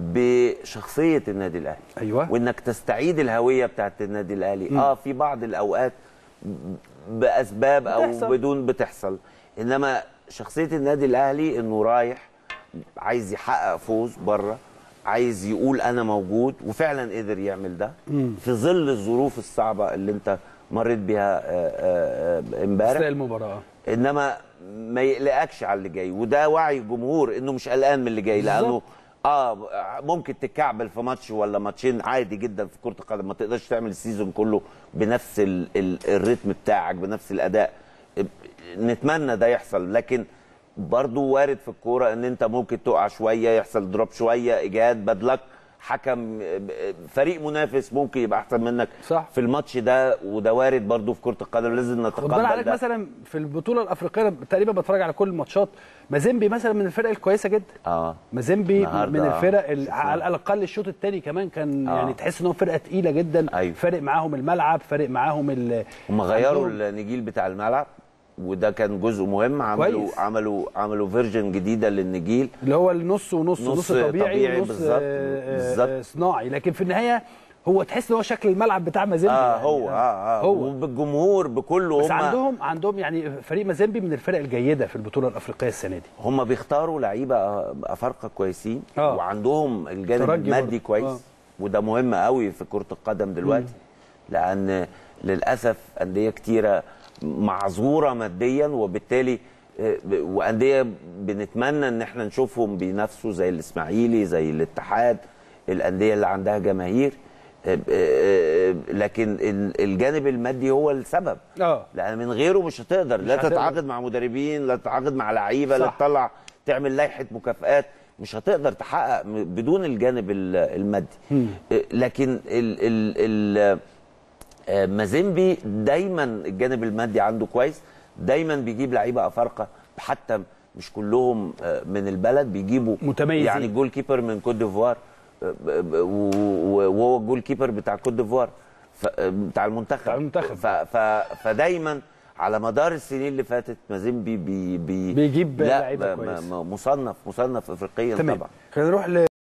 بشخصيه النادي الاهلي أيوة. وانك تستعيد الهويه بتاعت النادي الاهلي اه في بعض الاوقات باسباب او بتحصل. بدون بتحصل انما شخصيه النادي الاهلي انه رايح عايز يحقق فوز بره عايز يقول انا موجود وفعلا قدر يعمل ده في ظل الظروف الصعبه اللي انت مريت بيها آه، آه، آه، امبارح استاء المباراه انما ما يقلقكش على اللي جاي وده وعي الجمهور انه مش قلقان من اللي جاي لانه بالظبط. اه ممكن تتكعبل في ماتش ولا ماتشين عادي جدا في كره القدم ما تقدرش تعمل السيزون كله بنفس ال ال الريتم بتاعك بنفس الاداء نتمنى ده يحصل لكن برضو وارد في الكوره ان انت ممكن تقع شويه يحصل دروب شويه اجهاد بدلك حكم فريق منافس ممكن يبقى احسن منك صح. في الماتش ده وده وارد برضو في كره القدم لازم خد بال نتقبل عليك ده مثلا في البطوله الافريقيه تقريبا بتفرج على كل الماتشات مازيمبي مثلا من الفرق الكويسه جدا اه مازيمبي النهاردة من الفرق ال- شفنا. على الاقل الشوط الثاني كمان كان آه. يعني تحس ان هو فرقه تقيله جدا أيوة. فارق معاهم الملعب فارق معاهم ال هم غيروا عندهم- النجيل بتاع الملعب وده كان جزء مهم عملوا كويس. عملوا عملوا فيرجن جديده للنجيل اللي هو النص ونص نص نص, طبيعي, طبيعي ونص بالظبط، آه، آه، بالظبط. صناعي لكن في النهايه هو تحس ان هو شكل الملعب بتاع مازيمبي اه يعني. هو اه اه هو وبالجمهور بكله بس هم عندهم عندهم يعني فريق مازيمبي من الفرق الجيده في البطوله الافريقيه السنه دي هم بيختاروا لعيبه افارقه كويسين آه. وعندهم الجانب ترجي المادي برضه. كويس آه. وده مهم قوي في كره القدم دلوقتي لان للاسف انديه كتيره معذوره ماديا وبالتالي آه، ب- وانديه بنتمنى ان احنا نشوفهم بينافسوا زي الاسماعيلي زي الاتحاد الانديه اللي عندها جماهير آه، آه، لكن ال- الجانب المادي هو السبب اه لان من غيره مش هتقدر لا هتقدر. تتعاقد مع مدربين لا تتعاقد مع لعيبه لا صح. تطلع تعمل لائحه مكافآت مش هتقدر تحقق م- بدون الجانب ال- المادي آه، لكن ال ال ال آه، مازيمبي دايما الجانب المادي عنده كويس دايما بيجيب لعيبه افارقه حتى مش كلهم آه، من البلد بيجيبوا متميزين. يعني الجول كيبر من كوت ديفوار آه، ب- ب- و- وهو الجول كيبر بتاع كوت ديفوار ف- آه، بتاع المنتخب بتاع المنتخب. ف ف فدايما على مدار السنين اللي فاتت مازيمبي بي بي بيجيب لا لعيبة ب- كويس. م- مصنف مصنف افريقيا تمام طبعا خلينا نروح ل